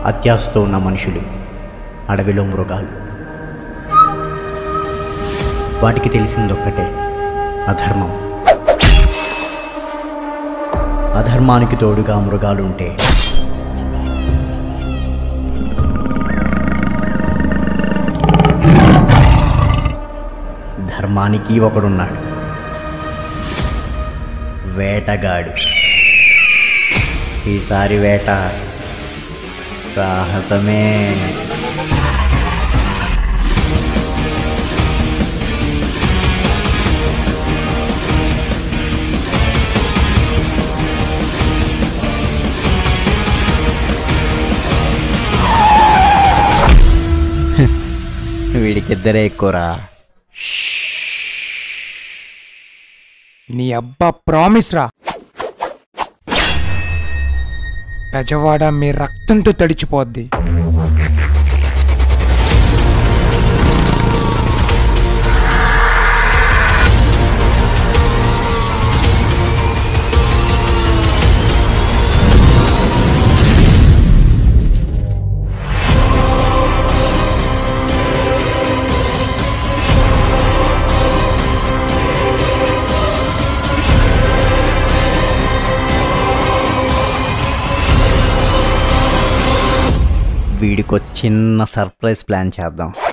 అత్యాశతో ఉన్న మనుషులు అడవిలో మృగాలు వాటికి తెలిసిందొక్కటే అధర్మం అధర్మానికి తోడుగా మృగాలుంటే ధర్మానికి ఒకడున్నాడు వేటగాడు ఈసారి వేట సాహసమే వీడికిద్దరే ఎక్కువరా నీ అబ్బా ప్రామిస్ రా రజవాడ మీ రక్తంతో తడిచిపోద్ది వీడికో చిన్న సర్ప్రైజ్ ప్లాన్ చేద్దాం